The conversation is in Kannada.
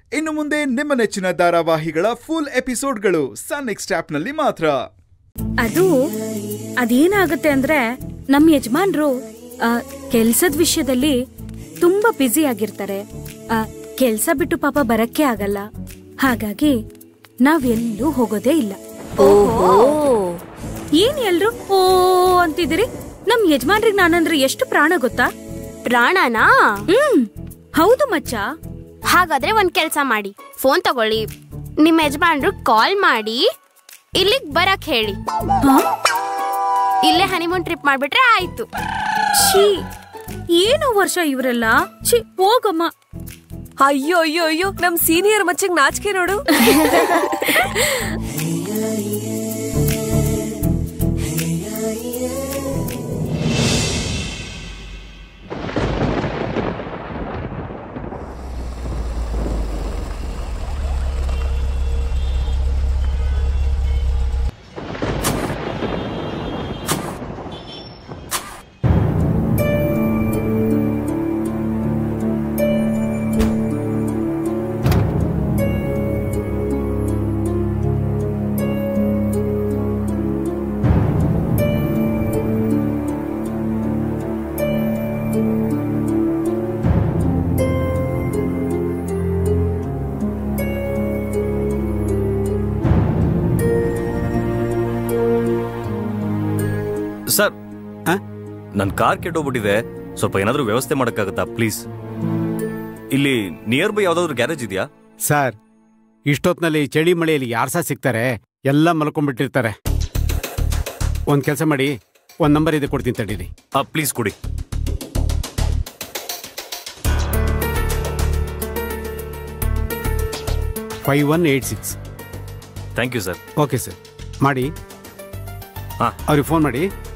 ಇನ್ನು ಮುಂದೆ ನಿಮ್ಮ ನೆಚ್ಚಿನ ಧಾರಾವಾಹಿಗಳ ಫುಲ್ ಎಪಿಸೋಡ್ಗಳು ಸನ್ ನೆಕ್ಸ್ಟ್ ಆಪ್ನಲ್ಲಿ ಮಾತ್ರ ಅದು ಅದೇನಾಗುತ್ತೆ ಅಂದ್ರೆ ನಮ್ ಯಜಮಾನ್ರು ಕೆಲ್ಸದ ವಿಷಯದಲ್ಲಿ ತುಂಬಾ ಬ್ಯುಸಿ ಆಗಿರ್ತಾರೆ ಆ, ಕೆಲ್ಸ ಬಿಟ್ಟು ಪಾಪ ಬರಕ್ಕೆ ಆಗಲ್ಲ ಹಾಗಾಗಿ ನಾವೆಲ್ಲೂ ಹೋಗೋದೇ ಇಲ್ಲ ಏನ್ ಎಲ್ರು ಓ ಅಂತಿದ್ದೀರಿ ನಮ್ ಯಜಮಾನ್ರಿಗೆ ನಾನಂದ್ರೆ ಎಷ್ಟು ಪ್ರಾಣ ಗೊತ್ತಾ ಪ್ರಾಣನಾ ಹ್ಮ್ ಹೌದು ಮಚ್ಚ ಹಾಗಾದ್ರೆ ಒಂದ್ ಕೆಲ್ಸ ಮಾಡಿ ಫೋನ್ ತಗೊಳ್ಳಿ ನಿಮ್ ಯಜಮಾನ್ರು ಕಾಲ್ ಮಾಡಿ ಇಲ್ಲಿಗ್ ಬರಕ್ ಹೇಳಿ ಹಾ? ಇಲ್ಲೇ ಹನಿಮೂನ್ ಟ್ರಿಪ್ ಮಾಡ್ಬಿಟ್ರೆ ಆಯ್ತು ಛೀ ಏನೋ ವರ್ಷ ಇವರೆಲ್ಲ ಛೀ ಹೋಗಮ್ಮ ಅಯ್ಯೋ ಅಯ್ಯೋ ಅಯ್ಯೋ ನಮ್ ಸೀನಿಯರ್ ಮಚ್ಚಂಗ್ ನಾಚಿಕೆ ನೋಡು ಸರ್ ಆ? ನನ್ನ ಕಾರ್ ಕೆಟ್ಟೋಗ್ಬಿಟ್ಟಿದೆ ಸ್ವಲ್ಪ ಏನಾದರೂ ವ್ಯವಸ್ಥೆ ಮಾಡೋಕ್ಕಾಗತ್ತಾ ಪ್ಲೀಸ್ ಇಲ್ಲಿ ನಿಯರ್ ಬೈ ಯಾವ್ದಾದ್ರು ಗ್ಯಾರೇಜ್ ಇದೆಯಾ ಸರ್ ಇಷ್ಟೊತ್ನಲ್ಲಿ ಚಳಿ ಮಳೆಯಲ್ಲಿ ಯಾರು ಸಹ ಸಿಗ್ತಾರೆ ಎಲ್ಲ ಮಲ್ಕೊಂಡ್ಬಿಟ್ಟಿರ್ತಾರೆ ಒಂದು ಕೆಲಸ ಮಾಡಿ ಒಂದು ನಂಬರ್ ಇದೆ ಕೊಡ್ತೀನಿ ತಡೀರಿ ಆ ಪ್ಲೀಸ್ ಕೊಡಿ five one eight six thank you sir okay sir ಮಾಡಿ ಹಾ. ಅವ್ರಿಗೆ ಫೋನ್ ಮಾಡಿ